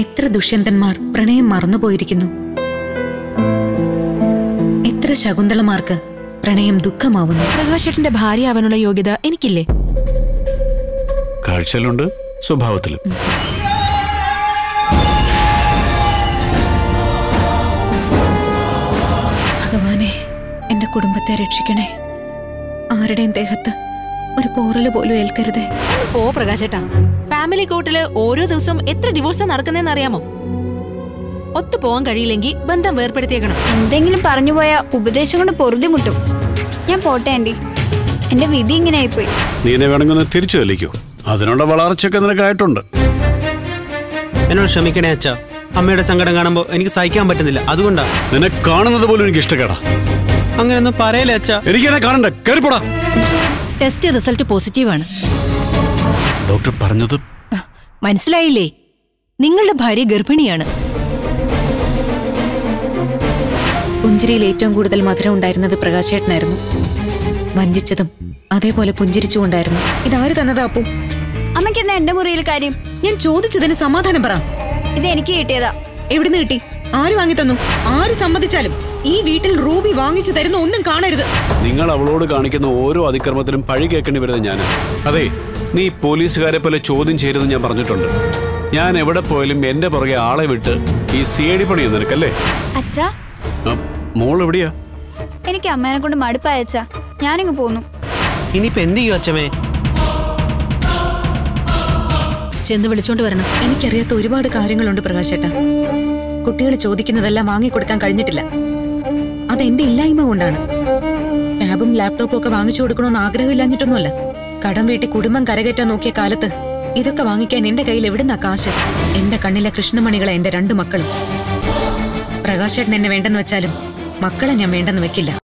എത്ര ദുഷ്യന്തന്മാർ പ്രണയം മറന്നുപോയിരിക്കുന്നു എത്ര ശകുന്തളമാർക്ക് പ്രണയം ദുഃഖമാവുന്നു പ്രകാശേട്ടന്റെ ഭാര്യ ആവാനുള്ള യോഗ്യത എനിക്കില്ലേ കാഴ്ചയിലുണ്ട് സ്വഭാവത്തിലും ഭഗവാനെ എന്റെ കുടുംബത്തെ രക്ഷിക്കണേ ആരുടെയും ദേഹത്ത് ഒരു പോറല് പോലും ഏൽക്കരുതേ പോ പ്രകാശേട്ടാ ഫാമിലി കോർട്ടില് ഓരോ ദിവസവും എത്ര ഡിവോഴ്സാ നടക്കുന്നതെന്ന് അറിയാമോ ഒത്തു പോവാൻ കഴിയില്ലെങ്കിൽ ബന്ധം വേർപ്പെടുത്തിയേക്കണം എന്തെങ്കിലും പറഞ്ഞു പോയാ ഉപദേശം കൊണ്ട് പൊറുതി മുട്ടും ഞാൻ പോട്ടെ ആന്റി എന്റെ വിധി ഇങ്ങനെ ആയിപ്പോയി നീ എന്നെ വേണമെങ്കിൽ ഒന്ന് തിരിച്ചു വലിക്കൂ അതിനുള്ള വളർച്ചയൊക്കെ നിനക്കായിട്ടുണ്ട് എന്നോട് ക്ഷമിക്കണേ അച്ഛ അമ്മയുടെ സങ്കടം കാണുമ്പോൾ എനിക്ക് സഹിക്കാൻ പറ്റുന്നില്ല അതുകൊണ്ടാ നിന്നെ കാണുന്നത് പോലും എനിക്ക് ഇഷ്ടക്കേടാ അങ്ങനെയൊന്നും പറയലേ അച്ഛ എനിക്കെന്നെ കാണണ്ട കയറിപ്പോടാ ടെസ്റ്റ് റിസൾട്ട് പോസിറ്റീവാണ് ഡോക്ടർ പറഞ്ഞത് മനസ്സിലായില്ലേ നിങ്ങളുടെ ഭാര്യ ഗർഭിണിയാണ് പുഞ്ചിരിയിൽ ഏറ്റവും കൂടുതൽ മധുരം ഉണ്ടായിരുന്നത് പ്രകാശേട്ടനായിരുന്നു വഞ്ചിച്ചതും അതേപോലെ പുഞ്ചിരിച്ചുകൊണ്ടായിരുന്നു ഇതാര് തന്നതാ അപ്പു അമ്മയ്ക്ക് എന്താ എന്റെ മുറിയിൽ കാര്യം ഞാൻ ചോദിച്ചതിന് സമാധാനം പറ ഇത് എനിക്ക് കിട്ടിയതാ എവിടുന്ന് കിട്ടി ആര് വാങ്ങി തന്നു ആര് സമ്മതിച്ചാലും ഈ വീട്ടിൽ റൂബി വാങ്ങിച്ചു തരുന്ന ഒന്നും കാണരുത് നിങ്ങൾ അവളോട് കാണിക്കുന്ന ഓരോ അതിക്രമത്തിനും പഴി കേൾക്കേണ്ടി വരുന്നത് ഞാൻ അതെ നീ പോലീസുകാരെ പോലെ ചോദ്യം ചെയ്യരുതെന്ന് ഞാൻ പറഞ്ഞിട്ടുണ്ട് ഞാൻ എവിടെ പോയാലും എന്റെ പുറകെ ആളെ വിട്ട് ഈ സി ഐ ഡി പണിയാ നിനക്കല്ലേ അച്ഛാ ആ, മോൾ എവിടെയാ എനിക്ക് അമ്മേനെ കൊണ്ട് മടുപ്പായ അച്ഛാ ഞാനിങ്ങ് പോന്നു ഇനിയിപ്പോ എന്ത് ചെയ്യും അച്ഛമേ ചെന്ന് വിളിച്ചോണ്ട് വരണം എനിക്കറിയാത്ത ഒരുപാട് കാര്യങ്ങളുണ്ട് പ്രകാശേട്ട കുട്ടികൾ ചോദിക്കുന്നതെല്ലാം വാങ്ങിക്കൊടുക്കാൻ കഴിഞ്ഞിട്ടില്ല അത് എന്റെ ഇല്ലായ്മ കൊണ്ടാണ് ടാബും ലാപ്ടോപ്പും ഒക്കെ വാങ്ങിച്ചു കൊടുക്കണമെന്ന് ആഗ്രഹമില്ലാഞ്ഞിട്ടൊന്നുമല്ല കടം വീട്ടി കുടുംബം കരകയറ്റാൻ നോക്കിയ കാലത്ത് ഇതൊക്കെ വാങ്ങിക്കാൻ എന്റെ കയ്യിൽ എവിടുന്നാ കാശ് എന്റെ കണ്ണിലെ കൃഷ്ണമണികളെ എന്റെ രണ്ടു മക്കളും പ്രകാശേട്ടൻ എന്നെ വേണ്ടെന്ന് വെച്ചാലും മക്കളെ ഞാൻ വേണ്ടെന്ന് വെക്കില്ല